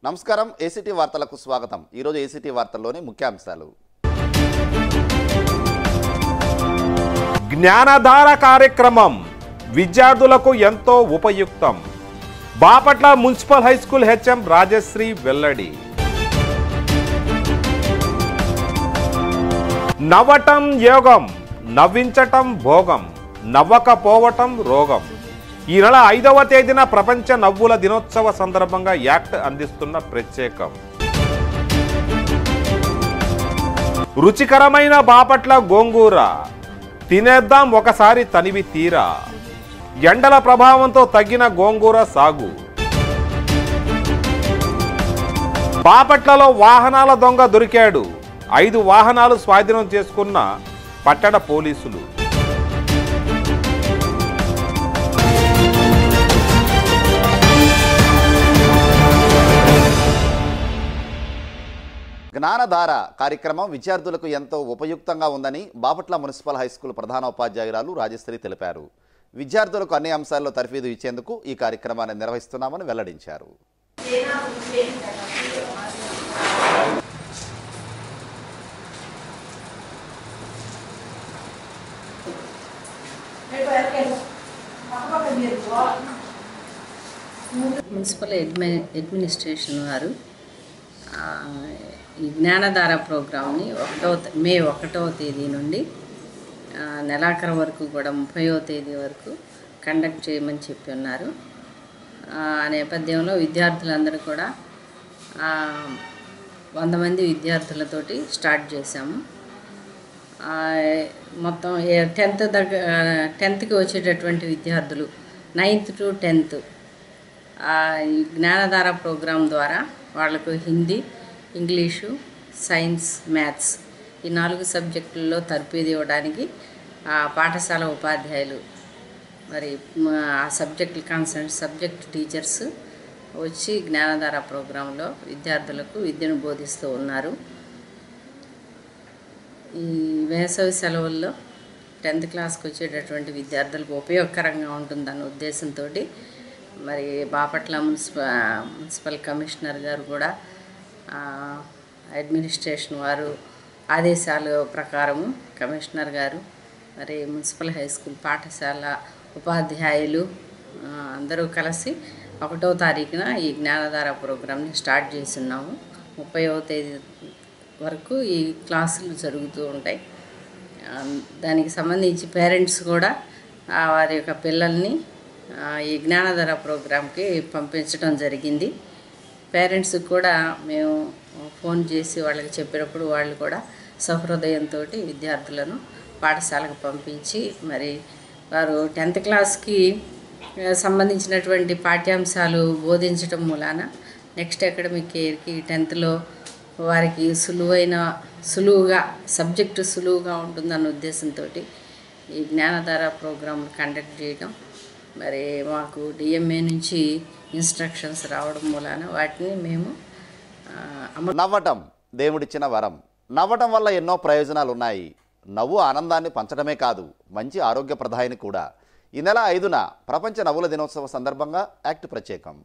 నమస్కారం ఏసీటీ వార్తలకు స్వాగతం ఈరోజు ఏసీటీ వార్తల్లోని ముఖ్యాంశాలు జ్ఞానధార కార్యక్రమం విద్యార్థులకు ఎంతో ఉపయుక్తం Bapatla municipal high school HM Rajasri వెల్లడి నవ్వటం యోగం నవ్వించటం భోగం నవ్వకపోవటం రోగం ఈ నెల ఐదవ తేదీన ప్రపంచ నవ్వుల దినోత్సవ సందర్భంగా యాక్ట్ అందిస్తున్న ప్రత్యేకం రుచికరమైన బాపట్ల గోంగూర తినేద్దాం ఒకసారి తనివి తీరా ఎండల ప్రభావంతో తగ్గిన గోంగూర సాగు బాపట్లలో వాహనాల దొంగ దొరికాడు ఐదు వాహనాలు స్వాధీనం చేసుకున్న పట్టణ పోలీసులు జ్ఞానధార కార్యక్రమం విద్యార్థులకు ఎంతో ఉపయుక్తంగా ఉందని బాపట్ల మున్సిపల్ హై స్కూల్ ప్రధానోపాధ్యాయురాలు రాజశ్రీ తెలిపారు విద్యార్థులకు అన్ని అంశాల్లో తర్ఫీదు ఇచ్చేందుకు ఈ కార్యక్రమాన్ని నిర్వహిస్తున్నామని వెల్లడించారు మున్సిపల్ అడ్మి అడ్మినిస్ట్రేషన్ వారు ఆ, ఈ జ్ఞానధార ప్రోగ్రామ్ని ఒకటో తే- మే ఒకటవ తేదీ నుండి ఆ, నెలాఖరు వరకు కూడా ముప్పైవ తేదీ వరకు కండక్ట్ చేయమని చెప్పి ఉన్నారు ఆ నేపథ్యంలో విద్యార్థులందరూ కూడా ఆ, వంద మంది విద్యార్థులతోటి స్టార్ట్ చేశాము ఆ, మొత్తం టెన్త్ దగ్గర టెన్త్కి వచ్చేటటువంటి విద్యార్థులు నైన్త్ టు టెన్త్ ఈ జ్ఞానధార ప్రోగ్రాం ద్వారా వాళ్ళకు హిందీ ఇంగ్లీషు సైన్స్ మ్యాథ్స్ ఈ నాలుగు సబ్జెక్టుల్లో తర్ఫీదు ఇవ్వడానికి ఆ పాఠశాల ఉపాధ్యాయులు మరి మ, ఆ సబ్జెక్ట్ కన్సర్న్ సబ్జెక్ట్ టీచర్స్ వచ్చి జ్ఞానధార ప్రోగ్రాంలో విద్యార్థులకు విద్యను బోధిస్తూ ఉన్నారు ఈ వేసవి సెలవుల్లో టెన్త్ క్లాస్కి వచ్చేటటువంటి విద్యార్థులకు ఉపయోగకరంగా ఉంటుందన్న ఉద్దేశంతో మరి బాపట్ల మున్సిపల్ మున్సిపల్ కమిషనర్ గారు కూడా ఆ, అడ్మినిస్ట్రేషన్ వారు ఆదేశాల ప్రకారము కమిషనర్ గారు మరి మున్సిపల్ హై స్కూల్ పాఠశాల ఉపాధ్యాయులు ఆ, అందరూ కలిసి ఒకటో తారీఖున ఈ జ్ఞానధార ప్రోగ్రామ్ని స్టార్ట్ చేస్తున్నాము ముప్పైవ తేదీ వరకు ఈ క్లాసులు జరుగుతూ ఉంటాయి ఆ, దానికి సంబంధించి పేరెంట్స్ కూడా ఆ, వారి యొక్క పిల్లల్ని ఆ, ఈ జ్ఞానధార ప్రోగ్రాంకి పంపించడం జరిగింది పేరెంట్స్కి కూడా మేము ఫోన్ చేసి వాళ్ళకి చెప్పినప్పుడు వాళ్ళు కూడా సహృదయంతో విద్యార్థులను పాఠశాలకు పంపించి మరి వారు టెన్త్ క్లాస్కి ఆ, సంబంధించినటువంటి పాఠ్యాంశాలు బోధించడం మూలాన నెక్స్ట్ అకాడమిక్ ఇయర్కి టెన్త్లో వారికి సులువైన సులువుగా సబ్జెక్టు సులువుగా ఉంటుందన్న ఉద్దేశంతో ఈ జ్ఞానధార ప్రోగ్రాం కండక్ట్ చేయడం మరి మాకు డిఎంఏ నుంచి ఇన్స్ట్రక్షన్స్ రావడం మూలాన వాటిని మేము ఆ, అమలు నవ్వటం దేవుడిచ్చిన వరం నవ్వటం వల్ల ఎన్నో ప్రయోజనాలు ఉన్నాయి నవ్వు ఆనందాన్ని పంచడమే కాదు మంచి ఆరోగ్యప్రదాయని కూడా ఈ నెల ఐదున ప్రపంచ నవ్వుల దినోత్సవ సందర్భంగా యాక్ట్ ప్రత్యేకం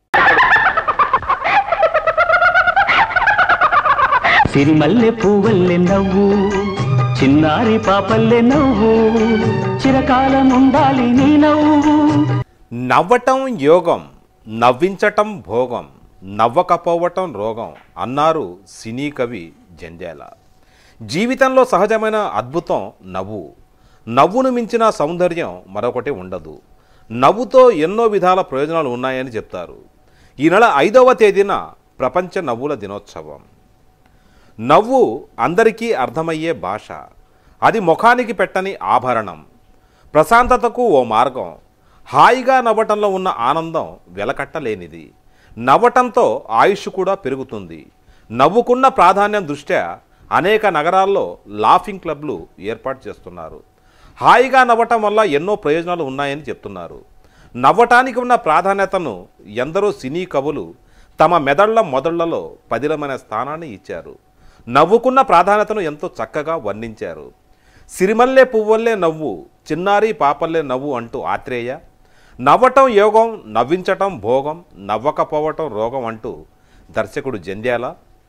సిరిమల్లె పువ్వల్లె నవ్వు చిన్నారి పాపల్లె నవ్వు చిరకాలం ఉండాలి నీ నవ్వు నవ్వటం యోగం నవ్వించటం భోగం నవ్వకపోవటం రోగం అన్నారు సినీ కవి జంజాల జీవితంలో సహజమైన అద్భుతం నవ్వు నవ్వును మించిన సౌందర్యం మరొకటి ఉండదు నవ్వుతో ఎన్నో విధాల ప్రయోజనాలు ఉన్నాయని చెప్తారు ఈ నెల ఐదవ తేదీన ప్రపంచ నవ్వుల దినోత్సవం నవ్వు అందరికీ అర్థమయ్యే భాష అది ముఖానికి పెట్టని ఆభరణం ప్రశాంతతకు ఓ మార్గం హాయిగా నవ్వటంలో ఉన్న ఆనందం వెలకట్టలేనిది నవ్వటంతో ఆయుష్ కూడా పెరుగుతుంది నవ్వుకున్న ప్రాధాన్యం దృష్ట్యా అనేక నగరాల్లో లాఫింగ్ క్లబ్లు ఏర్పాటు చేస్తున్నారు హాయిగా నవ్వటం వల్ల ఎన్నో ప్రయోజనాలు ఉన్నాయని చెప్తున్నారు నవ్వటానికి ఉన్న ప్రాధాన్యతను ఎందరో సినీ కవులు తమ మెదళ్ల మొదళ్లలో పదిలమైన స్థానాన్ని ఇచ్చారు నవ్వుకున్న ప్రాధాన్యతను ఎంతో చక్కగా వర్ణించారు సిరిమల్లె పువ్వల్లే నవ్వు చిన్నారి పాపల్లే నవ్వు అంటూ ఆత్రేయ నవ్వటం యోగం నవ్వించటం భోగం నవ్వకపోవటం రోగం అంటూ దర్శకుడు జంధ్యాల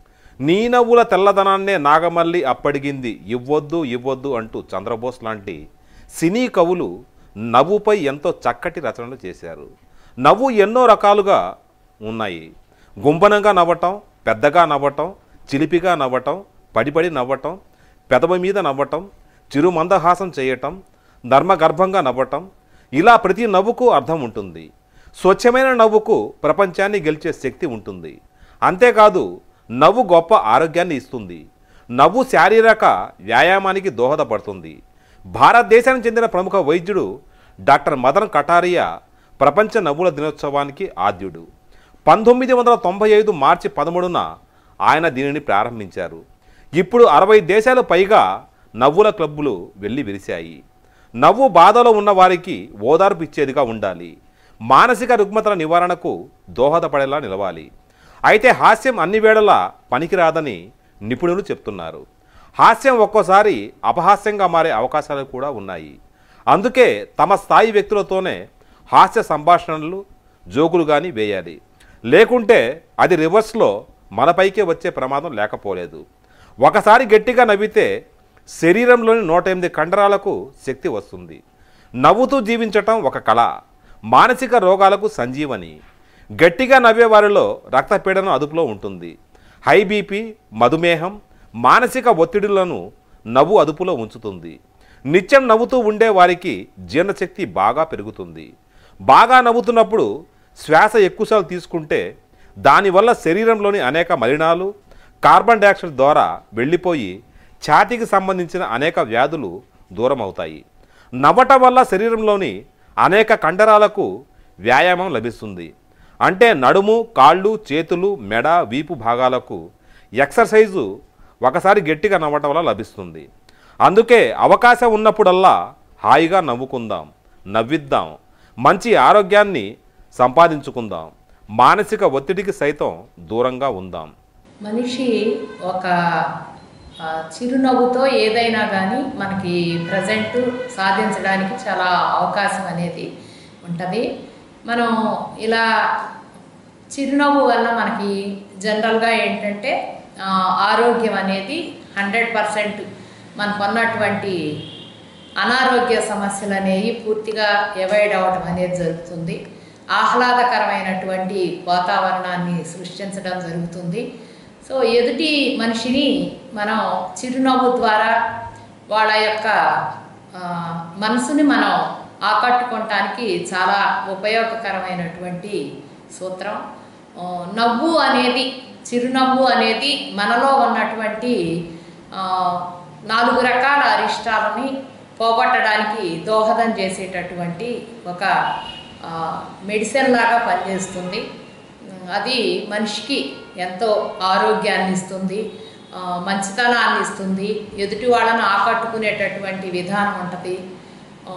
నీ నవ్వుల తెల్లదనాన్నే నాగమల్లి అప్పడిగింది ఇవ్వొద్దు ఇవ్వొద్దు అంటూ చంద్రబోస్ లాంటి సినీ కవులు నవ్వుపై ఎంతో చక్కటి రచనలు చేశారు నవ్వు ఎన్నో రకాలుగా ఉన్నాయి గుంపనంగా నవ్వటం పెద్దగా నవ్వటం చిలిపిగా నవ్వటం పడిపడి నవ్వటం పెదవి మీద నవ్వటం చిరు మందహాసం చేయటం నర్మగర్భంగా నవ్వటం ఇలా ప్రతి నవ్వుకు అర్థం ఉంటుంది స్వచ్ఛమైన నవ్వుకు ప్రపంచాన్ని గెలిచే శక్తి ఉంటుంది అంతేకాదు నవ్వు గొప్ప ఆరోగ్యాన్ని ఇస్తుంది నవ్వు శారీరక వ్యాయామానికి దోహదపడుతుంది భారతదేశానికి చెందిన ప్రముఖ వైద్యుడు డాక్టర్ మదన్ కటారియా ప్రపంచ నవ్వుల దినోత్సవానికి ఆద్యుడు పంతొమ్మిది వందల తొంభై ఐదు మార్చి పదమూడున ఆయన దీనిని ప్రారంభించారు ఇప్పుడు అరవై దేశాలు పైగా నవ్వుల క్లబ్బులు వెళ్ళి విరిశాయి నవ్వు బాధలో ఉన్న వారికి ఓదార్పు ఇచ్చేదిగా ఉండాలి మానసిక రుగ్మతల నివారణకు దోహదపడేలా నిలవాలి అయితే హాస్యం అన్ని వేళలా పనికిరాదని నిపుణులు చెప్తున్నారు హాస్యం ఒక్కోసారి అపహాస్యంగా మారే అవకాశాలు కూడా ఉన్నాయి అందుకే తమ స్థాయి వ్యక్తులతోనే హాస్య సంభాషణలు జోకులు కానీ వేయాలి లేకుంటే అది రివర్స్లో మనపైకే వచ్చే ప్రమాదం లేకపోలేదు ఒకసారి గట్టిగా నవ్వితే శరీరంలోని నూట ఎనిమిది కండరాలకు శక్తి వస్తుంది నవ్వుతూ జీవించటం ఒక కళ మానసిక రోగాలకు సంజీవని గట్టిగా నవ్వే వారిలో రక్తపీడనం అదుపులో ఉంటుంది హై బీపీ మధుమేహం మానసిక ఒత్తిడులను నవ్వు అదుపులో ఉంచుతుంది నిత్యం నవ్వుతూ ఉండే వారికి జీర్ణశక్తి బాగా పెరుగుతుంది బాగా నవ్వుతున్నప్పుడు శ్వాస ఎక్కువసార్లు తీసుకుంటే దానివల్ల శరీరంలోని అనేక మలినాలు కార్బన్ డైఆక్సైడ్ ద్వారా వెళ్ళిపోయి ఛాతీకి సంబంధించిన అనేక వ్యాధులు దూరం అవుతాయి నవ్వటం వల్ల శరీరంలోని అనేక కండరాలకు వ్యాయామం లభిస్తుంది అంటే నడుము కాళ్ళు చేతులు మెడ వీపు భాగాలకు ఎక్సర్సైజు ఒకసారి గట్టిగా నవ్వటం వల్ల లభిస్తుంది అందుకే అవకాశం ఉన్నప్పుడల్లా హాయిగా నవ్వుకుందాం నవ్విద్దాం మంచి ఆరోగ్యాన్ని సంపాదించుకుందాం మానసిక ఒత్తిడికి సైతం దూరంగా ఉందాం మనిషి ఒక ఆ, చిరునవ్వుతో ఏదైనా కానీ మనకి ప్రజెంట్ సాధించడానికి చాలా అవకాశం అనేది ఉంటుంది మనం ఇలా చిరునవ్వు వల్ల మనకి జనరల్గా ఏంటంటే ఆ, ఆరోగ్యం అనేది హండ్రెడ్ పర్సెంట్ మనకు ఉన్నటువంటి అనారోగ్య సమస్యలు అనేవి పూర్తిగా అవాయిడ్ అవ్వడం అనేది జరుగుతుంది ఆహ్లాదకరమైనటువంటి వాతావరణాన్ని సృష్టించడం జరుగుతుంది సో ఎదుటి మనిషిని మనం చిరునవ్వు ద్వారా వాళ్ళ యొక్క ఆ, మనసుని మనం ఆకట్టుకోవటానికి చాలా ఉపయోగకరమైనటువంటి సూత్రం ఆ, నవ్వు అనేది చిరునవ్వు అనేది మనలో ఉన్నటువంటి ఆ, నాలుగు రకాల అరిష్టాలని పోగొట్టడానికి దోహదం చేసేటటువంటి ఒక ఆ, మెడిసిన్ లాగా పనిచేస్తుంది ఉమ్, అది మనిషికి ఎంతో ఆరోగ్యాన్ని ఇస్తుంది ఆ, మంచితనాన్ని ఇస్తుంది ఎదుటి వాళ్ళని ఆకట్టుకునేటటువంటి విధానం ఉంటుంది ఆ,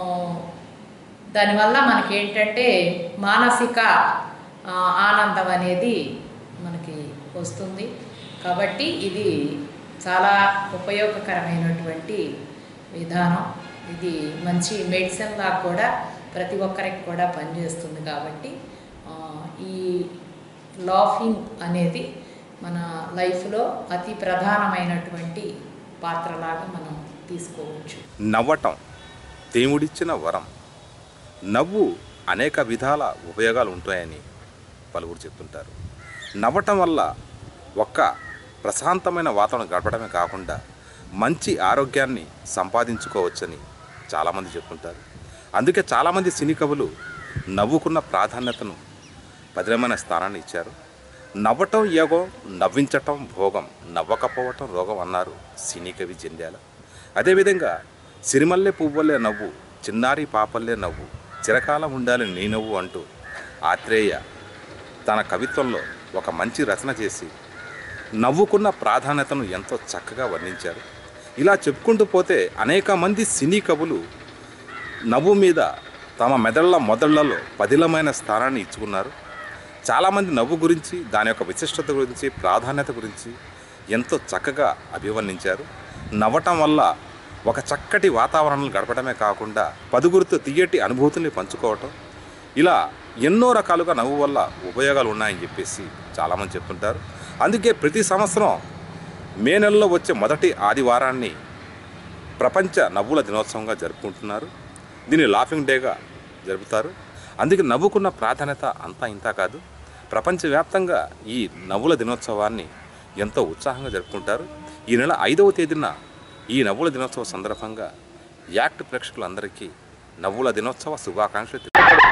దానివల్ల మనకి ఏంటంటే మానసిక ఆ, ఆనందం అనేది మనకి వస్తుంది కాబట్టి ఇది చాలా ఉపయోగకరమైనటువంటి విధానం ఇది మంచి మెడిసిన్ లాగా కూడా ప్రతి ఒక్కరికి కూడా పనిచేస్తుంది కాబట్టి ఆ, ఈ లాఫింగ్ అనేది మన లైఫ్లో అతి ప్రధానమైనటువంటి పాత్రలాగా మనం తీసుకోవచ్చు నవ్వటం దేవుడిచ్చిన వరం నవ్వు అనేక విధాల ఉపయోగాలు ఉంటాయని పలువురు చెప్తుంటారు నవ్వటం వల్ల ఒక్క ప్రశాంతమైన వాతావరణం గడపడమే కాకుండా మంచి ఆరోగ్యాన్ని సంపాదించుకోవచ్చని చాలామంది చెప్తుంటారు అందుకే చాలామంది సినీ కవులు నవ్వుకున్న ప్రాధాన్యతను పదిలమైన స్థానాన్ని ఇచ్చారు నవ్వటం యోగం నవ్వించటం భోగం నవ్వకపోవటం రోగం అన్నారు సినీ కవి జంధ్యాల అదేవిధంగా సిరిమల్లె పువ్వులే నవ్వు చిన్నారి పాపల్లే నవ్వు చిరకాలం ఉండాలి నీ నవ్వు అంటూ ఆత్రేయ తన కవిత్వంలో ఒక మంచి రచన చేసి నవ్వుకున్న ప్రాధాన్యతను ఎంతో చక్కగా వర్ణించారు ఇలా చెప్పుకుంటూ పోతే అనేక మంది సినీ కవులు నవ్వు మీద తమ మెదళ్ళ మొదళ్లలో పదిలమైన స్థానాన్ని ఇచ్చుకున్నారు చాలామంది నవ్వు గురించి దాని యొక్క విశిష్టత గురించి ప్రాధాన్యత గురించి ఎంతో చక్కగా అభివర్ణించారు నవ్వటం వల్ల ఒక చక్కటి వాతావరణం గడపడమే కాకుండా పదుగురితో తీయటి అనుభూతుల్ని పంచుకోవటం ఇలా ఎన్నో రకాలుగా నవ్వు వల్ల ఉపయోగాలు ఉన్నాయని చెప్పేసి చాలామంది చెప్తుంటారు అందుకే ప్రతి సంవత్సరం మే నెలలో వచ్చే మొదటి ఆదివారాన్ని ప్రపంచ నవ్వుల దినోత్సవంగా జరుపుకుంటున్నారు దీన్ని లాఫింగ్ డేగా జరుపుతారు అందుకే నవ్వుకున్న ప్రాధాన్యత అంతా ఇంత కాదు ప్రపంచవ్యాప్తంగా ఈ నవ్వుల దినోత్సవాన్ని ఎంతో ఉత్సాహంగా జరుపుకుంటారు ఈ నెల ఐదవ తేదీన ఈ నవ్వుల దినోత్సవ సందర్భంగా యాక్ట్ ప్రేక్షకులందరికీ నవ్వుల దినోత్సవ శుభాకాంక్షలు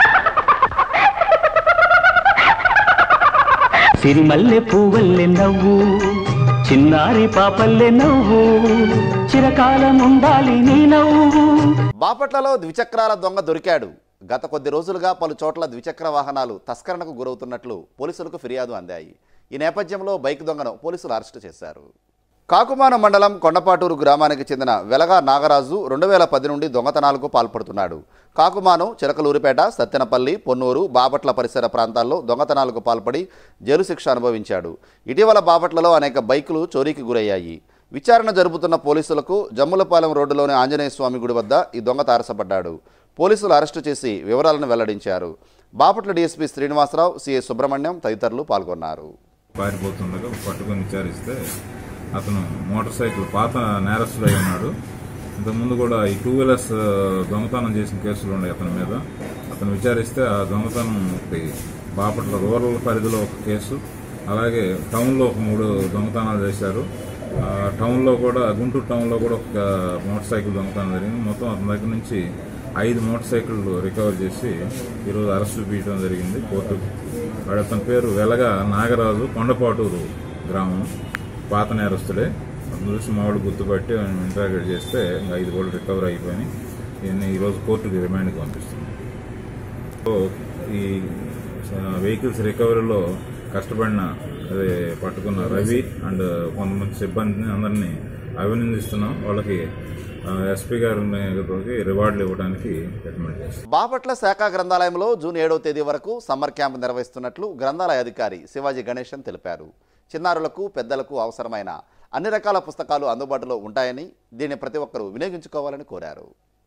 సిరిమల్లె పువ్వల్లె నవ్వు చిన్నారి పాపల్లె నవ్వు చిరకాలం ఉండాలి నీ నవ్వు బాపట్లలో ద్విచక్రాల దొంగ దొరికాడు గత కొద్ది రోజులుగా పలు చోట్ల ద్విచక్ర వాహనాలు తస్కరణకు గురవుతున్నట్లు పోలీసులకు ఫిర్యాదు అందాయి ఈ నేపథ్యంలో బైక్ దొంగను పోలీసులు అరెస్టు చేశారు కాకుమాన మండలం కొండపాటూరు గ్రామానికి చెందిన వెలగా నాగరాజు రెండు వేల పది నుండి దొంగతనాలకు పాల్పడుతున్నాడు కాకుమాను చిరకలూరిపేట సత్తెనపల్లి పొన్నూరు బాపట్ల పరిసర ప్రాంతాల్లో దొంగతనాలకు పాల్పడి జైలు శిక్ష అనుభవించాడు ఇటీవల బాపట్లలో అనేక బైకులు చోరీకి గురయ్యాయి విచారణ జరుపుతున్న పోలీసులకు జమ్ములపాలెం రోడ్డులోని ఆంజనేయ స్వామి గుడి వద్ద ఈ దొంగ తారసపడ్డాడు పోలీసులు అరెస్టు చేసి వివరాలను వెల్లడించారు బాపట్ల డీఎస్పీ శ్రీనివాసరావు సిఏ సుబ్రహ్మణ్యం తదితరులు పాల్గొన్నారు పారిపోతుండగా పట్టుకొని విచారిస్తే అతను మోటార్ సైకిల్ పాత నేరస్తుడు అయి ఉన్నాడు ఇంతకుముందు కూడా ఈ టూ వీలర్స్ ఆ, దొంగతనం చేసిన కేసులు ఉన్నాయి అతని మీద అతను విచారిస్తే ఆ దొంగతనం ఒకటి బాపట్ల రూరల్ పరిధిలో ఒక కేసు అలాగే టౌన్లో ఒక మూడు దొంగతనాలు చేశారు ఆ, టౌన్లో కూడా గుంటూరు టౌన్లో కూడా ఒక మోటార్ సైకిల్ దొంగతనం జరిగింది మొత్తం అతని దగ్గర నుంచి ఐదు మోటార్ సైకిల్ రికవర్ చేసి ఈరోజు అరెస్ట్ చూపించడం జరిగింది కోర్టుకు వాడు అతని పేరు వెలగా నాగరాజు కొండపాటూరు గ్రామం పాత నేరస్తుడే అతను చూసి మావాడు గుర్తుపట్టి ఇంటరాగేట్ చేస్తే ఇంకా ఐదు కోట్లు రికవర్ అయిపోయినాయి ఈయన్ని ఈరోజు కోర్టుకి రిమాండ్కి పంపిస్తుంది సో ఈ వెహికల్స్ రికవరీలో కష్టపడిన అదే పట్టుకున్న రవి అండ్ కొంతమంది సిబ్బందిని అందరినీ అభినందిస్తున్నాం వాళ్ళకి ఎస్పీ గారికి రివార్డులు ఇవ్వడానికి రికమెండ్ చేస్తాం బాపట్ల శాఖ గ్రంథాలయంలో జూన్ ఏడవ తేదీ వరకు సమ్మర్ క్యాంప్ నిర్వహిస్తున్నట్లు గ్రంథాలయ అధికారి శివాజీ గణేశన్ తెలిపారు చిన్నారులకు పెద్దలకు అవసరమైన అన్ని రకాల పుస్తకాలు అందుబాటులో ఉంటాయని దీన్ని ప్రతి ఒక్కరూ వినియోగించుకోవాలని కోరారు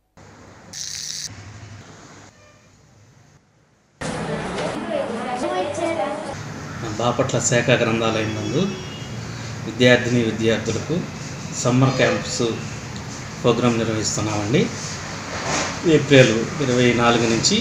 బాపట్ల శాఖ గ్రంథాలయం నందు విద్యార్థిని విద్యార్థులకు సమ్మర్ క్యాంప్స్ ప్రోగ్రాం నిర్వహిస్తున్నామండి ఏప్రిల్ ఇరవై నాలుగు నుంచి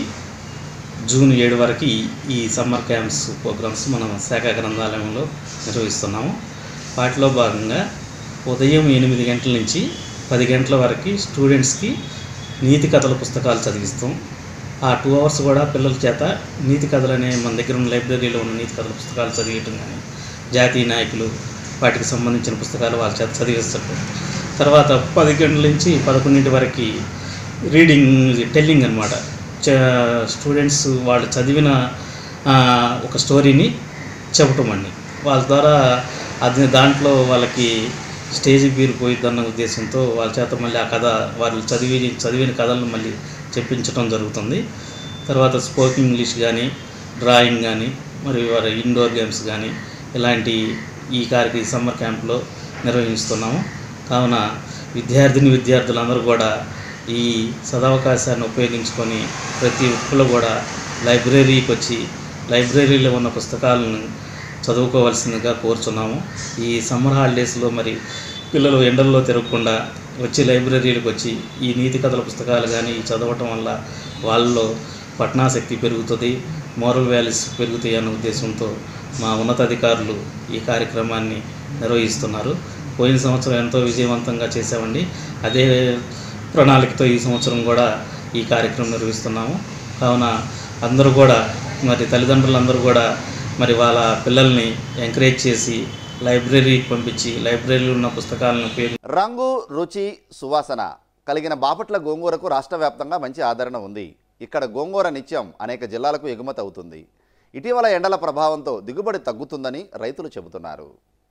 జూన్ ఏడు వరకు ఈ- ఈ సమ్మర్ క్యాంప్స్ ప్రోగ్రామ్స్ మనం శాఖ గ్రంథాలయంలో నిర్వహిస్తున్నాము వాటిలో భాగంగా ఉదయం ఎనిమిది గంటల నుంచి పది గంటల వరకు స్టూడెంట్స్కి నీతి కథల పుస్తకాలు చదివిస్తాం ఆ టూ అవర్స్ కూడా పిల్లల చేత నీతి కథలు అనే మన దగ్గర ఉన్న లైబ్రరీలో ఉన్న నీతి కథల పుస్తకాలు చదివేయటం కానీ జాతీయ నాయకులు వాటికి సంబంధించిన పుస్తకాలు వాళ్ళ చేత చదివిస్తారు తర్వాత పది గంటల నుంచి పదకొండింటి వరకు రీడింగ్ టెల్లింగ్ అనమాట స్టూడెంట్స్ వాళ్ళు చదివిన ఆ, ఒక స్టోరీని చెప్పటం అండి వాళ్ళ ద్వారా అది దాంట్లో వాళ్ళకి స్టేజ్ పేరు పోయిద్దన్న ఉద్దేశంతో వాళ్ళ చేత మళ్ళీ ఆ కథ వాళ్ళు చదివి చదివిన కథలను మళ్ళీ చెప్పించడం జరుగుతుంది తర్వాత స్పోకెన్ ఇంగ్లీష్ కానీ డ్రాయింగ్ కానీ మరియు వారి ఇండోర్ గేమ్స్ కానీ ఇలాంటి ఈ కార్యక్రమ సమ్మర్ క్యాంప్లో నిర్వహిస్తున్నాము కావున విద్యార్థిని విద్యార్థులందరూ కూడా ఈ సదవకాశాన్ని ఉపయోగించుకొని ప్రతి ఒక్కరు కూడా లైబ్రరీకి వచ్చి లైబ్రరీలో ఉన్న పుస్తకాలను చదువుకోవాల్సిందిగా కోరుచున్నాము ఈ సమ్మర్ హాలిడేస్లో మరి పిల్లలు ఎండల్లో తిరగకుండా వచ్చి లైబ్రరీలకు వచ్చి ఈ నీతి కథల పుస్తకాలు కానీ చదవటం వల్ల వాళ్ళలో పఠనాశక్తి పెరుగుతుంది మోరల్ వాల్యూస్ పెరుగుతాయి అనే ఉద్దేశంతో మా ఉన్నతాధికారులు ఈ కార్యక్రమాన్ని నిర్వహిస్తున్నారు పోయిన సంవత్సరం ఎంతో విజయవంతంగా చేసామండి అదే ప్రణాళికతో ఈ సంవత్సరం కూడా ఈ కార్యక్రమం నిర్వహిస్తున్నాము కావున అందరూ కూడా మరి తల్లిదండ్రులందరూ కూడా మరి వాళ్ళ పిల్లల్ని ఎంకరేజ్ చేసి లైబ్రరీకి పంపించి లైబ్రరీలో ఉన్న పుస్తకాలను ఉపయోగించి రంగు రుచి సువాసన కలిగిన బాపట్ల గోంగూరకు రాష్ట్ర వ్యాప్తంగా మంచి ఆదరణ ఉంది ఇక్కడ గోంగూర నిత్యం అనేక జిల్లాలకు ఎగుమతి అవుతుంది ఇటీవల ఎండల ప్రభావంతో దిగుబడి తగ్గుతుందని రైతులు చెబుతున్నారు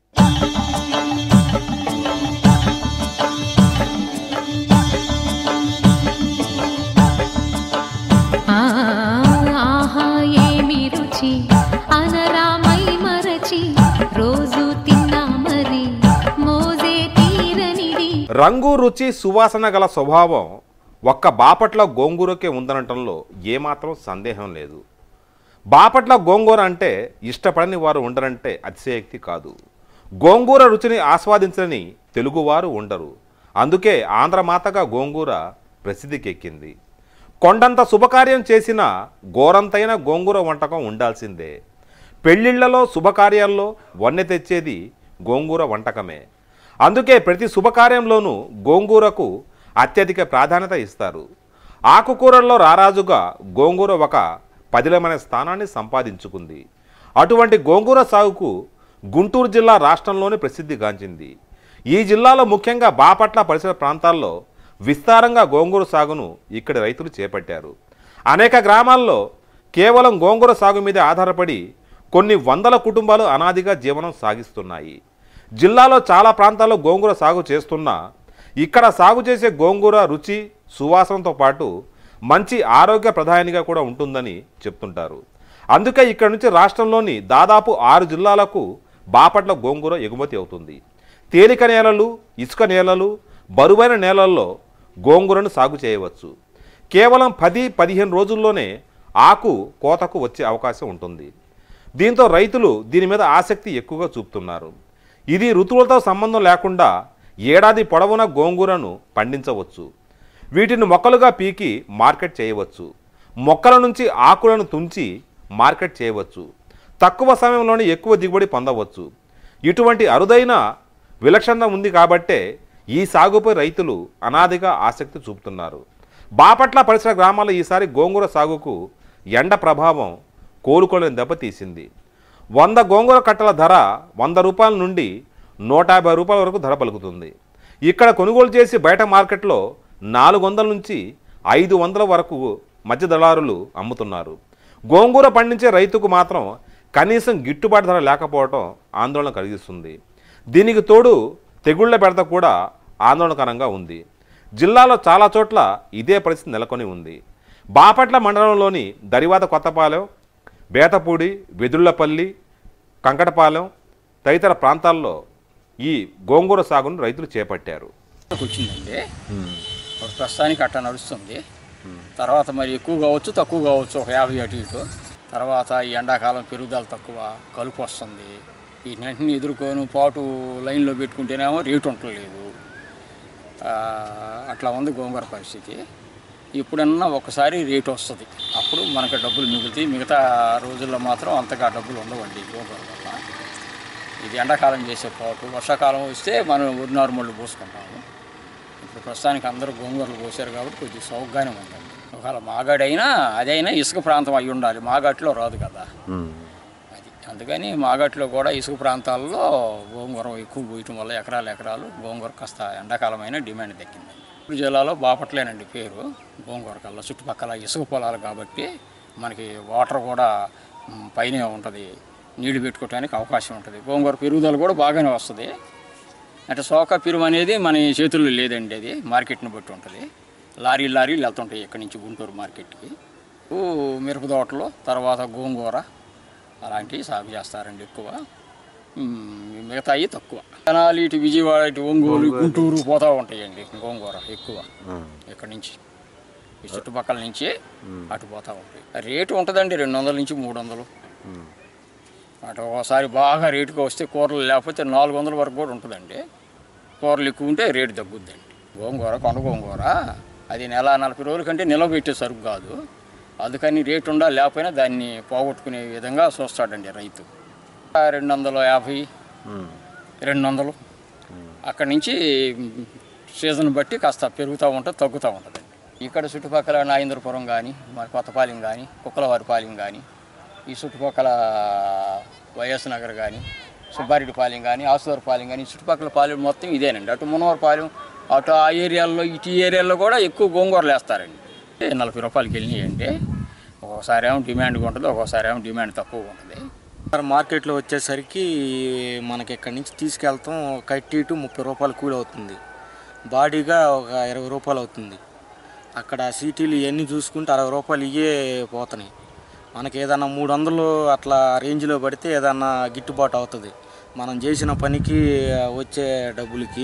ఆ, ఆహా ఏమి రుచి అనరామై మరచి రోజు తిన్నా మరి మోజే తీరనిది రంగు రుచి సువాసన గల స్వభావం ఒక్క బాపట్ల గోంగూరకే ఉందనటంలో ఏమాత్రం సందేహం లేదు బాపట్ల గోంగూర అంటే ఇష్టపడని వారు ఉండరంటే అతిశయోక్తి కాదు గోంగూర రుచిని ఆస్వాదించని తెలుగువారు ఉండరు అందుకే ఆంధ్రమాతగా గోంగూర ప్రసిద్ధికెక్కింది కొండంత శుభకార్యం చేసిన గోరంతైన గోంగూర వంటకం ఉండాల్సిందే పెళ్ళిళ్లలో శుభకార్యాల్లో వన్నె తెచ్చేది గోంగూర వంటకమే అందుకే ప్రతి శుభకార్యంలోనూ గోంగూరకు అత్యధిక ప్రాధాన్యత ఇస్తారు ఆకుకూరల్లో రారాజుగా గోంగూర ఒక పదిలమైన స్థానాన్ని సంపాదించుకుంది అటువంటి గోంగూర సాగుకు గుంటూరు జిల్లా రాష్ట్రంలోనే ప్రసిద్ధిగాంచింది ఈ జిల్లాలో ముఖ్యంగా బాపట్ల పరిసర ప్రాంతాల్లో విస్తారంగా గోంగూర సాగును ఇక్కడి రైతులు చేపట్టారు అనేక గ్రామాల్లో కేవలం గోంగూర సాగు మీద ఆధారపడి కొన్ని వందల కుటుంబాలు అనాదిగా జీవనం సాగిస్తున్నాయి జిల్లాలో చాలా ప్రాంతాల్లో గోంగూర సాగు చేస్తున్నా ఇక్కడ సాగు చేసే గోంగూర రుచి సువాసనతో పాటు మంచి ఆరోగ్య ప్రధానిగా కూడా ఉంటుందని చెప్తుంటారు అందుకే ఇక్కడ నుంచి రాష్ట్రంలోని దాదాపు ఆరు జిల్లాలకు బాపట్ల గోంగూర ఎగుమతి అవుతుంది తేలిక నేలలు ఇసుక నేలలు బరువైన నేలల్లో గోంగూరను సాగు చేయవచ్చు కేవలం పది పదిహేను రోజుల్లోనే ఆకు కోతకు వచ్చే అవకాశం ఉంటుంది దీంతో రైతులు దీని మీద ఆసక్తి ఎక్కువగా చూపుతున్నారు ఇది ఋతువులతో సంబంధం లేకుండా ఏడాది పొడవునా గోంగూరను పండించవచ్చు వీటిని మొక్కలుగా పీకి మార్కెట్ చేయవచ్చు మొక్కల నుంచి ఆకులను తుంచి మార్కెట్ చేయవచ్చు తక్కువ సమయంలోనే ఎక్కువ దిగుబడి పొందవచ్చు ఇటువంటి అరుదైన విలక్షణత ఉంది కాబట్టే ఈ సాగుపై రైతులు అనాదిగా ఆసక్తి చూపుతున్నారు బాపట్ల పరిసర గ్రామాల్లో ఈసారి గోంగూర సాగుకు ఎండ ప్రభావం కోలుకోలేని దెబ్బతీసింది వంద గోంగూర కట్టల ధర వంద రూపాయల నుండి నూట యాభై రూపాయల వరకు ధర పలుకుతుంది ఇక్కడ కొనుగోలు చేసి బయట మార్కెట్లో నాలుగు వందల నుంచి ఐదు వందల వరకు మధ్య దళారులు అమ్ముతున్నారు గోంగూర పండించే రైతుకు మాత్రం కనీసం గిట్టుబాటు ధర లేకపోవడం ఆందోళన కలిగిస్తుంది దీనికి తోడు తెగుళ్ల బెడత కూడా ఆందోళనకరంగా ఉంది జిల్లాలో చాలా చోట్ల ఇదే పరిస్థితి నెలకొని ఉంది బాపట్ల మండలంలోని దరివాత కొత్తపాలెం బేతపూడి వెదుళ్లపల్లి కంకటపాలెం తదితర ప్రాంతాల్లో ఈ గోంగూర సాగును రైతులు చేపట్టారు వచ్చిందండి ఇప్పుడు ప్రస్తుతానికి అట్లా నడుస్తుంది తర్వాత మరి ఎక్కువ కావచ్చు తక్కువ కావచ్చు ఒక యాభై అటు ఇటు తర్వాత ఈ ఎండాకాలం పెరుగుదల తక్కువ కలుపు వస్తుంది వీటిని ఎదుర్కొని పాటు లైన్లో పెట్టుకుంటేనేమో రేటు ఉండలేదు ఆ, అట్లా ఉంది గోంగూర పరిస్థితి ఇప్పుడన్నా ఒకసారి రేటు వస్తుంది అప్పుడు మనకు డబ్బులు మిగులుతాయి మిగతా రోజుల్లో మాత్రం అంతగా డబ్బులు ఉండవండి గోంగూర వల్ల ఇది ఎండాకాలం చేసే పాటు వర్షాకాలం వస్తే మనం ఒరి నార్మల్ పోసుకుంటాము ఇప్పుడు ప్రస్తుతానికి అందరూ గోంగూరలు పోసారు కాబట్టి కొద్దిగా సౌకర్యంగానే ఉందండి ఒకవేళ మాగాడైనా అదైనా ఇసుక ప్రాంతం అయి ఉండాలి మాగాట్లో రాదు కదా అది అందుకని మాగట్లో కూడా ఇసుక ప్రాంతాల్లో గోంగూర ఎక్కువ పోయటం వల్ల ఎకరాలు ఎకరాలు గోంగూర కాస్త ఎండాకాలమైన డిమాండ్ దక్కింది ఇప్పుడు జిల్లాలో బాపట్లేనండి పేరు గోంగూర కల్లా చుట్టుపక్కల ఇసుక పొలాలు కాబట్టి మనకి వాటర్ కూడా మ్, పైనే ఉంటుంది నీళ్లు పెట్టుకోవడానికి అవకాశం ఉంటుంది గోంగూర పెరుగుదల కూడా బాగానే వస్తుంది అంటే సోకా పిరువు అనేది మన చేతుల్లో లేదండి అది మార్కెట్ని బట్టి ఉంటుంది లారీ లారీలు వెళ్తుంటాయి ఇక్కడి నుంచి గుంటూరు మార్కెట్కి ఊ, మిరప తోటలు తర్వాత గోంగూర అలాంటివి సాగు చేస్తారండి ఎక్కువ మ్, మిగతాయి తక్కువ తెనాలి ఇటు విజయవాడ ఇటు ఒంగోలు గుంటూరు పోతూ ఉంటాయండి గోంగూర ఎక్కువ ఇక్కడి నుంచి ఈ చుట్టుపక్కల నుంచి అటు పోతూ ఉంటాయి రేటు ఉంటుందండి రెండు వందల నుంచి మూడు వందలు అటు ఒకసారి బాగా రేటుగా వస్తే కూరలు లేకపోతే నాలుగు వందల వరకు కూడా ఉంటుందండి కూరలు ఎక్కువ ఉంటే రేటు తగ్గుద్దండి గోంగూర కొండ గోంగూర అది నెల నలభై రోజుల కంటే నిల్వ పెట్టే సరుకు కాదు అందుకని రేటు ఉండాలి లేకపోయినా దాన్ని పోగొట్టుకునే విధంగా చూస్తాడండి రైతు ఆ రెండు వందల యాభై రెండు వందలు అక్కడి నుంచి సీజన్ బట్టి కాస్త పెరుగుతూ ఉంటుంది తగ్గుతూ ఉంటుంది ఇక్కడ చుట్టుపక్కల నాగేంద్రపురం కానీ మరి కొత్తపాలెం కానీ కుక్కలవారిపాలెం కానీ ఈ చుట్టుపక్కల వైఎస్ నగర్ కానీ సుబ్బారెడ్డిపాలెం కానీ ఆసువారిపాలెం కానీ ఈ చుట్టుపక్కల పాలెం మొత్తం ఇదేనండి అటు మునవరపాలెం అటు ఆ ఏరియాల్లో ఇటు ఈ ఏరియాలో కూడా ఎక్కువ గోంగూరలు వేస్తారండి నలభై రూపాయలకి వెళ్ళినాయండి ఒక్కోసారి ఏమో డిమాండ్గా ఉంటుంది ఒక్కోసారి ఏమో డిమాండ్ తక్కువగా ఉంటుంది సార్ మార్కెట్లో వచ్చేసరికి మనకి ఇక్కడి నుంచి తీసుకెళ్తాం కట్టి టు ముప్పై రూపాయలు కూలి అవుతుంది బాడీగా ఒక ఇరవై రూపాయలు అవుతుంది అక్కడ సిటీలు ఇవన్నీ చూసుకుంటే అరవై రూపాయలు ఇవే పోతున్నాయి మనకి ఏదన్నా మూడు వందలు అట్లా రేంజ్లో పడితే ఏదన్నా గిట్టుబాటు అవుతుంది మనం చేసిన పనికి వచ్చే డబ్బులకి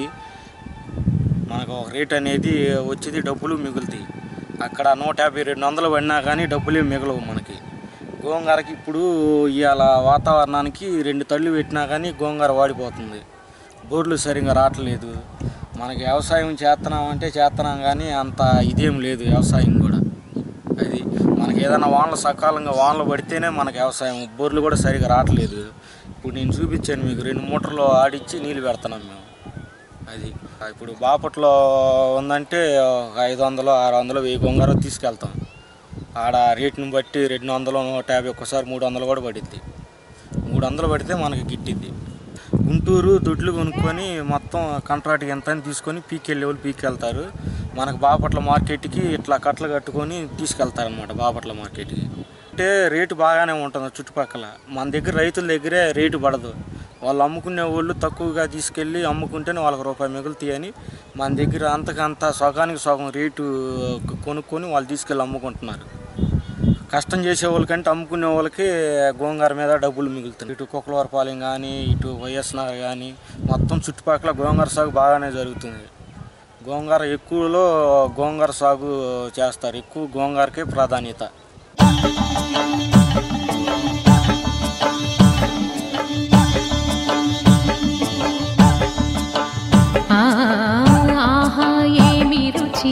మనకు ఒక రేట్ అనేది వచ్చేది డబ్బులు మిగులుతాయి అక్కడ నూట యాభై రెండు వందలు పడినా కానీ డబ్బులే మిగలవు మనకి గోంగూరకి ఇప్పుడు ఇవాళ వాతావరణానికి రెండు తళ్ళు పెట్టినా కానీ గోంగూర వాడిపోతుంది బోర్లు సరిగా రావట్లేదు మనకి వ్యవసాయం చేస్తున్నామంటే చేస్తున్నాం కానీ అంత ఇదేం లేదు వ్యవసాయం కూడా అది మనకి ఏదైనా వానలు సకాలంగా వానలు పడితేనే మనకి వ్యవసాయం బోర్లు కూడా సరిగా రావట్లేదు ఇప్పుడు నేను చూపించాను మీకు రెండు మూటర్లు ఆడిచ్చి నీళ్ళు పెడుతున్నాం మేము అది ఇప్పుడు బాపట్లో ఉందంటే ఒక ఐదు వందలు ఆరు వందలు వెయ్యి గొంగర తీసుకెళ్తాం ఆడ రేటుని బట్టి రెండు వందలు నూట యాభై ఒక్కసారి మూడు వందలు కూడా పడిద్ది మూడు వందలు పడితే మనకి గిట్టిద్ది గుంటూరు దొడ్లు కొనుక్కొని మొత్తం కాంట్రాక్ట్ ఎంత అని తీసుకొని పీకెళ్ళే వాళ్ళు పీకెళ్తారు మనకు బాపట్ల మార్కెట్కి ఇట్లా కట్టలు కట్టుకొని తీసుకెళ్తారనమాట బాపట్ల మార్కెట్కి అంటే రేటు బాగానే ఉంటుంది చుట్టుపక్కల మన దగ్గర రైతుల దగ్గరే రేటు పడదు వాళ్ళు అమ్ముకునే వాళ్ళు తక్కువగా తీసుకెళ్ళి అమ్ముకుంటేనే వాళ్ళకి రూపాయి మిగులుతాయని మన దగ్గర అంతకంత సగానికి సగం రేటు కొనుక్కొని వాళ్ళు తీసుకెళ్ళి అమ్ముకుంటున్నారు కష్టం చేసే వాళ్ళకంటే అమ్ముకునే వాళ్ళకి గోంగూర మీద డబ్బులు మిగులుతుంది ఇటు కుక్కలవరపాలెం కానీ ఇటు వైఎస్ఆర్ కానీ మొత్తం చుట్టుపక్కల గోంగూర సాగు బాగానే జరుగుతుంది గోంగూర ఎక్కువలో గోంగూర సాగు చేస్తారు ఎక్కువ గోంగూరకే ప్రాధాన్యత ఆ, ఆహా ఏమి రుచి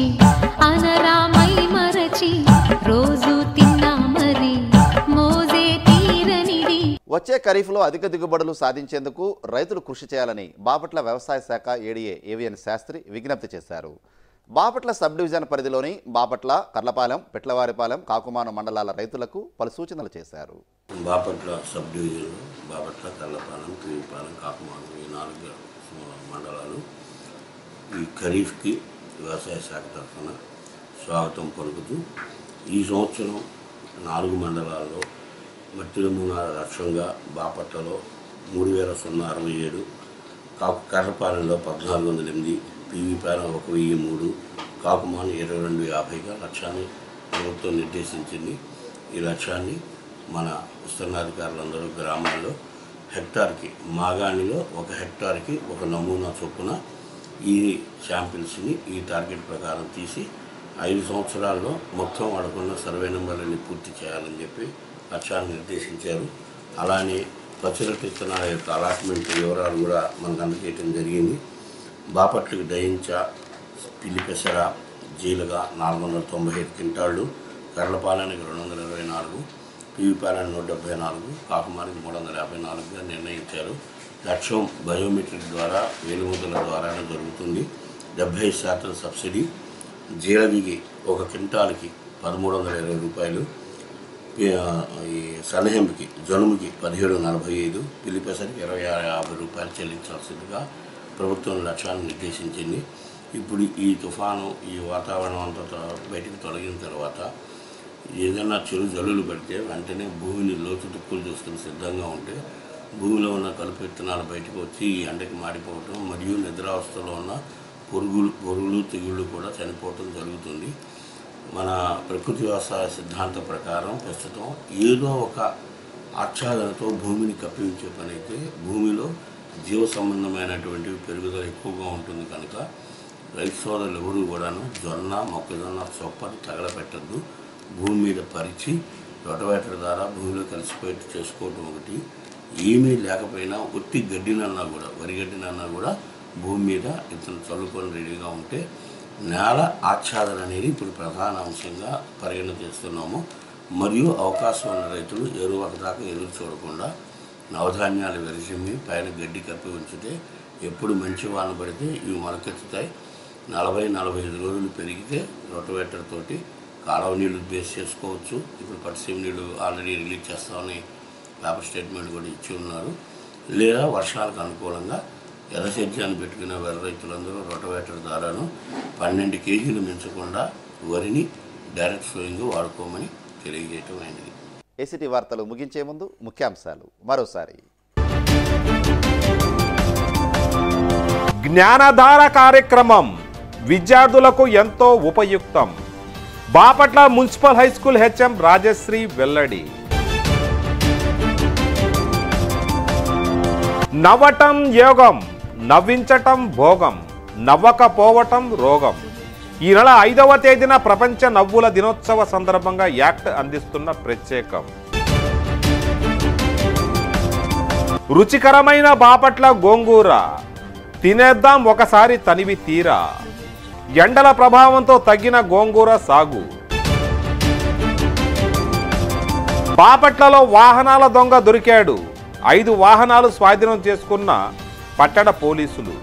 అనరామై మరచి రోజు తిన్నా మరి మోజే తీరనిది వచ్చే ఖరీఫ్లో అధిక దిగుబడులు సాధించేందుకు రైతులు కృషి చేయాలని బాపట్ల వ్యవసాయ శాఖ ఏడీఏ ఏవిఎన్ శాస్త్రి విజ్ఞప్తి చేశారు బాపట్ల సబ్ డివిజన్ పరిధిలోని బాపట్ల కర్లపాలెం పెట్లవారిపాలెం కాకుమాను మండలాల రైతులకు పలు సూచనలు చేశారు బాపట్ల సబ్ డివిజన్ బాపట్ల కల్లపాలెం పివిపాలెం కాకుమాను ఈ నాలుగు మండలాలు ఈ ఖరీఫ్కి వ్యవసాయ శాఖ తరఫున స్వాగతం పలుకుతూ ఈ సంవత్సరం నాలుగు మండలాల్లో మట్టి నమూనా లక్ష్యంగా బాపట్లలో మూడు వేల సున్నా అరవై ఏడు కాకు కర్రపాలెంలో పద్నాలుగు వందల ఎనిమిది పివిపాలెం ఒక వెయ్యి మూడు కాకుమాను ఇరవై రెండు యాభైగా లక్ష్యాన్ని ప్రభుత్వం నిర్దేశించింది ఈ లక్ష్యాన్ని మన విస్తరణాధికారులందరూ గ్రామాల్లో హెక్టార్కి మాగాణిలో ఒక హెక్టార్కి ఒక నమూనా చొప్పున ఈ శాంపిల్స్ని ఈ టార్గెట్ ప్రకారం తీసి ఐదు సంవత్సరాల్లో మొత్తం వాడుకున్న సర్వే నెంబర్లని పూర్తి చేయాలని చెప్పి లక్ష్యాన్ని నిర్దేశించారు అలానే పచ్చిరొట్ట విత్తనాల యొక్క అలాట్మెంట్ వివరాలు కూడా మనకు అందజేయటం జరిగింది బాపట్లకి దయించ పిల్లి పెసర జీలుగా నాలుగు వందల తొంభై ఐదు క్వింటాళ్ళు కర్లపాలెనికి రెండు వందల ఇరవై నాలుగు పివిపాలెన్ నూట డెబ్బై నాలుగు కాకుమారికి మూడు వందల యాభై నాలుగుగా నిర్ణయించారు లక్ష్యం బయోమెట్రిక్ ద్వారా వేలిముద్రల ద్వారానే జరుగుతుంది డెబ్బై శాతం సబ్సిడీ జీలగికి ఒక క్వింటాల్కి పదమూడు వందల ఇరవై రూపాయలు పి- ఈ సనహెంకి జనుముకి పదిహేడు నలభై ఐదు పిల్లిపెసరికి ఇరవై ఆరు యాభై రూపాయలు చెల్లించాల్సిందిగా ప్రభుత్వం లక్ష్యాన్ని నిర్దేశించింది ఇప్పుడు ఈ తుఫాను ఈ వాతావరణం అంతా త- బయటికి తొలగిన తర్వాత ఏదైనా చెరు జల్లులు పెడితే వెంటనే భూమిని లోతు దుక్కులు చూసుకుని సిద్ధంగా ఉంటే భూమిలో ఉన్న కలుపు విత్తనాలు బయటకు వచ్చి ఈ ఎండకి మాడిపోవటం మరియు నిద్రావస్థలో ఉన్న పురుగులు పురుగులు తెగుళ్ళు కూడా చనిపోవటం జరుగుతుంది మన ప్రకృతి వ్యవసాయ సిద్ధాంత ప్రకారం ప్రస్తుతం ఏదో ఒక ఆచ్ఛాదనతో భూమిని కప్పించే పని అయితే భూమిలో జీవ సంబంధమైనటువంటి పెరుగుదల ఎక్కువగా ఉంటుంది కనుక రైతు సోదరులు ఎవరు కూడాను జొన్న మొక్కజొన్న చొప్పని తగలపెట్టద్దు భూమి మీద పరిచి రొటవేటర్ ద్వారా భూమిలో కలిసిపోయేట్టు చేసుకోవటం ఒకటి ఏమీ లేకపోయినా ఒట్టి గడ్డినన్నా కూడా వరి గడ్డినన్నా కూడా భూమి మీద ఇతను చల్లుకొని రెడీగా ఉంటే నేల ఆచ్ఛాదన అనేది ఇప్పుడు ప్రధాన అంశంగా పరిగణ చేస్తున్నాము మరియు అవకాశం ఉన్న రైతులు ఎరువు దాకా ఎదురు చూడకుండా నవధాన్యాలు వెలిసిమ్మి పైన గడ్డి కప్పి ఉంచితే ఎప్పుడు మంచి వాన పడితే ఇవి మొలకెత్తుతాయి నలభై నలభై ఐదు రోజులు పెరిగితే రొటవేటర్ తోటి కాలువ నీళ్లు బేస్ చేసుకోవచ్చు ఇప్పుడు పట్టిసీమ నీళ్లు ఆల్రెడీ రిలీజ్ చేస్తామని పేపర్ స్టేట్మెంట్ కూడా ఇచ్చి ఉన్నారు లేదా వర్షాలకు అనుకూలంగా ఎర్రసేద్యాన్ని పెట్టుకునే వెర్ర రైతులందరూ రొటవేటర్ ద్వారాను పన్నెండు కేజీలు మించకుండా వరిని డైరెక్ట్ సోయింగ్ వాడుకోమని తెలియజేయటం అయినది ఏసీటీ వార్తలు ముగించే ముందు ముఖ్యాంశాలు మరోసారి జ్ఞానధార కార్యక్రమం విద్యార్థులకు ఎంతో ఉపయుక్తం Bapatla municipal high school HM Rajasri వెల్లడి నవ్వటం యోగం నవ్వించటం భోగం నవ్వకపోవటం రోగం ఈ నెల ఐదవ తేదీన ప్రపంచ నవ్వుల దినోత్సవ సందర్భంగా యాక్ట్ అందిస్తున్న ప్రత్యేకం రుచికరమైన బాపట్ల గోంగూర తినేద్దాం ఒకసారి తనివి తీరా ఎండల ప్రభావంతో తగ్గిన గోంగూర సాగు బాపట్లలో వాహనాల దొంగ దొరికాడు ఐదు వాహనాలు స్వాధీనం చేసుకున్న పట్టణ పోలీసులు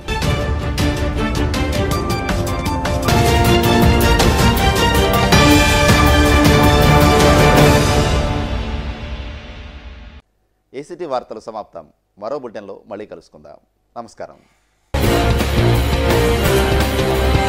ఏసీటీ వార్తలు సమాప్తం మరో బులెటిన్లో మళ్ళీ కలుసుకుందాం నమస్కారం